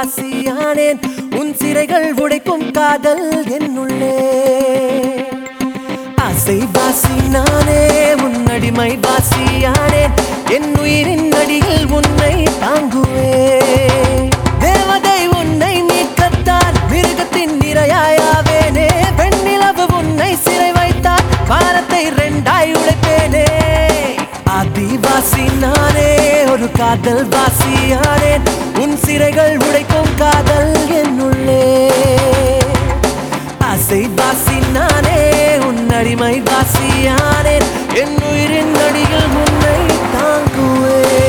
வாசியானேன் உன் சிறைகள் உடைக்கும் காதல் என்னுள்ளே ஆசை வாசி நானே உன் அடிமை வாசியானேன் என் உயிரின் அடியில் உன்னை தாங்குவேன் தேவதை உன்னை மீட்கத்தான் மிருகத்தின் நிறையாயாவேனே பெண்ணிலவு உன்னை சிறை வைத்தால் வானத்தை ரெண்டாய் உடைப்பேனே ஆதிவாசி நானே ஒரு காதல் வாசியானேன் உன் சிறைகள் உடைக்கும் காதல் என்னுள்ளே ஆசை வாசி நானே உன் அடிமை வாசியானேன் என் உயிரின் அடியில் உன்னை தாங்குவேன்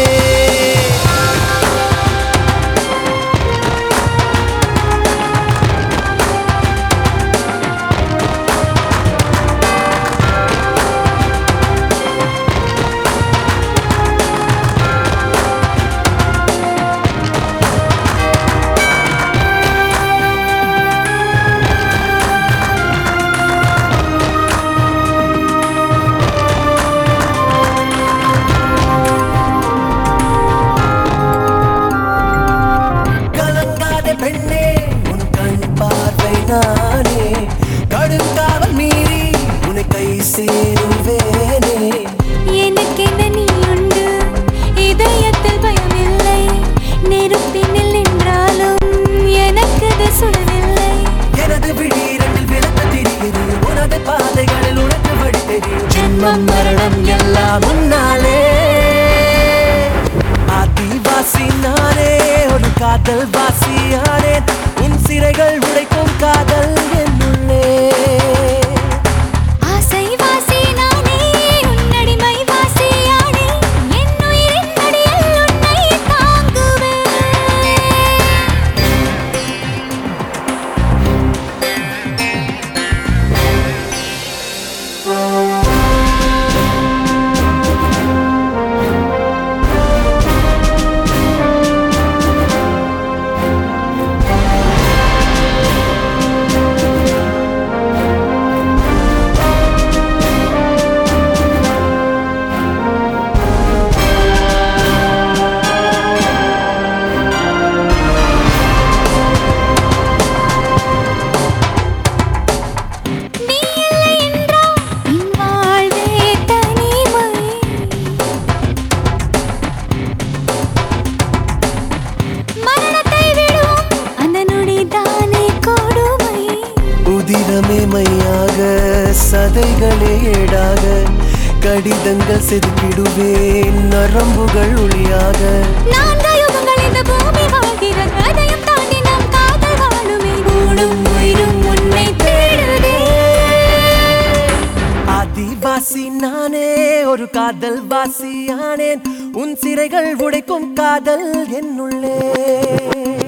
கலங்காத பெண்ணே உன் கண் பார்வை நானே கடுங்காவல் மீறி உன்னை கை சேருவேனே எனக்கென நீ உண்டு இதயத்தில் பயமில்லை நெருப்பினில் நின்றாலும் எனக்கு அது சுடவில்லை எனது விழி இரண்டில் விளக்க தெரிகிறது உனது பாதைகளில் உனக்கு வழி தெரியும் ஜென்மம் மரணம் எல்லாம் முன்னாலே ஆதிவாசி நானே ஒரு காதல் வாசியானேன் உன் சிறைகள் உடைக்கும் காதல் என்னுள்ளே ஆசை வாசி நானே உன் அடிமை வாசியானே என் உயிரின் அடியில் உன்னை தாங்குவேன் நீ இல்லை என்றால் என் வாழ்வே தனிமை மரணத்தை விடும் அந்த நொடிதானே கொடுமை உதிரமே மையாக சதைகளே ஏடாக கடிதங்கள் செதுக்கிடுவேன் நரம்புகள் ஒளியாக நான்கு யுகங்கள் இந்த பூமி வாழ்கிறது அதையும் தாண்டி நாம் காதல் வாழுமே ஊடும் உயிரும் உன்னை தேடுதே ஆதிவாசி நானே ஒரு காதல் வாசியானேன் உன் சிறைகள் உடைக்கும் காதல் என்னுள்ளே